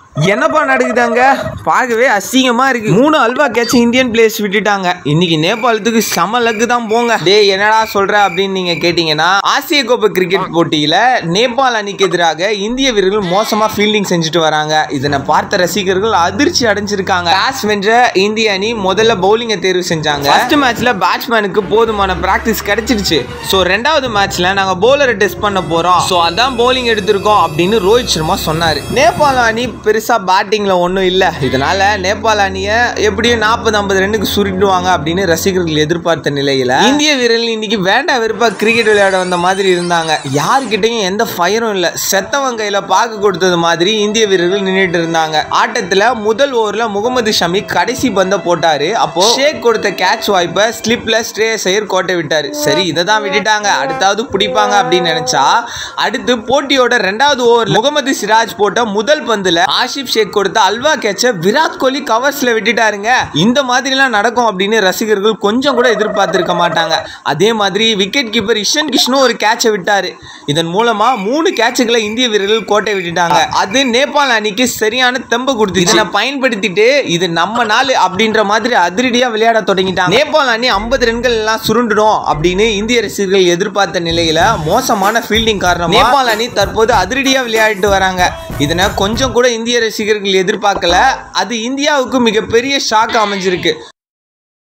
என்னப்பா நடக்குதாங்க பார்க்கவே அசிங்கமா இருக்கு மூணு அல்வா கேட்ச் இந்தியன் பிளேயர்ஸ் விட்டுட்டாங்க இன்னைக்கு நேபாளத்துக்கு செம லக்கு தான் போங்க டேய் என்னடா சொல்ற அப்படின்னு நீங்க கேட்டீங்கன்னா ஆசிய கோப்பை கிரிக்கெட் போட்டியில நேபாள் அணிக்கு எதிராக இந்திய வீரர்கள் மோசமா ஃபீல்டிங் செஞ்சுட்டு வராங்க இதனை பார்த்த ரசிகர்கள் அதிர்ச்சி அடைஞ்சிருக்காங்க டாஸ் வென்ற இந்திய அணி முதல்ல பவுலிங்கை தேர்வு செஞ்சாங்க ஃபர்ஸ்ட் மேட்ச்ல பேட்ஸ்மேனுக்கு போதுமான பிராக்டிஸ் கிடைச்சிருச்சு ஸோ ரெண்டாவது மேட்ச்ல நாங்க பவுலரை டெஸ்ட் பண்ண போறோம் ஸோ அதான் பவுலிங் எடுத்திருக்கோம் அப்படின்னு ரோஹித் சர்மா சொன்னாரு நேபாள அணி பெருசா பேட்டிங்ல ஒன்றும் இல்லை இதனால நேபாள அணியை எப்படியும் நாற்பது ஐம்பது ரன்னுக்கு சுருட்டுவாங்க அப்படின்னு ரசிகர்கள் எதிர்பார்த்த நிலையில இந்திய வீரர்கள் இன்னைக்கு வேண்டா வெறுப்பா கிரிக்கெட் விளையாட வந்த மாதிரி இருந்தாங்க யாருக்கிட்டையும் எந்த ஃபயரும் இல்லை செத்தவன் கையில பாக்கு கொடுத்தது மாதிரி இந்திய வீரர்கள் நின்றுட்டு இருந்தாங்க ஆட்டத்துல முதல் ஓவர்ல முகமது ஷமி கடைசி பந்த போட்டாரு அப்போ ஷேக் கொடுத்த கேட்ச் வாய்ப்பை ஸ்லிப்ல ஸ்ட்ரே செய்யர் கோட்டை விட்டாரு சரி இதை தான் விட்டுட்டாங்க அடுத்தாவது பிடிப்பாங்க அப்படின்னு நினைச்சா அடுத்து போட்டியோட ரெண்டாவது ஓவர் முகமது சிராஜ் போட்ட முதல் பந்துல ஆஷிப் ஷேக் கொடுத்த அல்வா கேட்ச விராட் கோலி கவர்ஸ்ல விட்டுட்டாருங்க இந்த மாதிரிலாம் நடக்கும் அப்படின்னு ரசிகர்கள் கொஞ்சம் கூட எதிர்பார்த்திருக்க மாட்டாங்க அதே மாதிரி விக்கெட் கீப்பர் இஷன் கிஷ்ணும் ஒரு கேட்சை விட்டாரு இதன் மூலமா மூணு கேட்சுகளை இந்திய வீரர்கள் கோட்டை விட்டுட்டாங்க அது நேபாள் அணிக்கு சரியான தெம்பு கொடுத்து இதனை பயன்படுத்திட்டு இது நம்ம நாள் அப்படின்ற மாதிரி அதிரடியா விளையாட தொடங்கிட்டாங்க நேபாள் அணி ஐம்பது ரன்கள் எல்லாம் சுருண்டுடும் அப்படின்னு இந்திய ரசிகர்கள் எதிர்பார்த்த நிலையில மோசமான ஃபீல்டிங் காரணமா நேபாள் அணி தற்போது அதிரடியா விளையாடிட்டு வராங்க இதனை கொஞ்சம் கூட இந்திய ரசிகர்கள் எதிர்பார்க்கல அது இந்தியாவுக்கு மிகப்பெரிய ஷாக் அமைஞ்சிருக்கு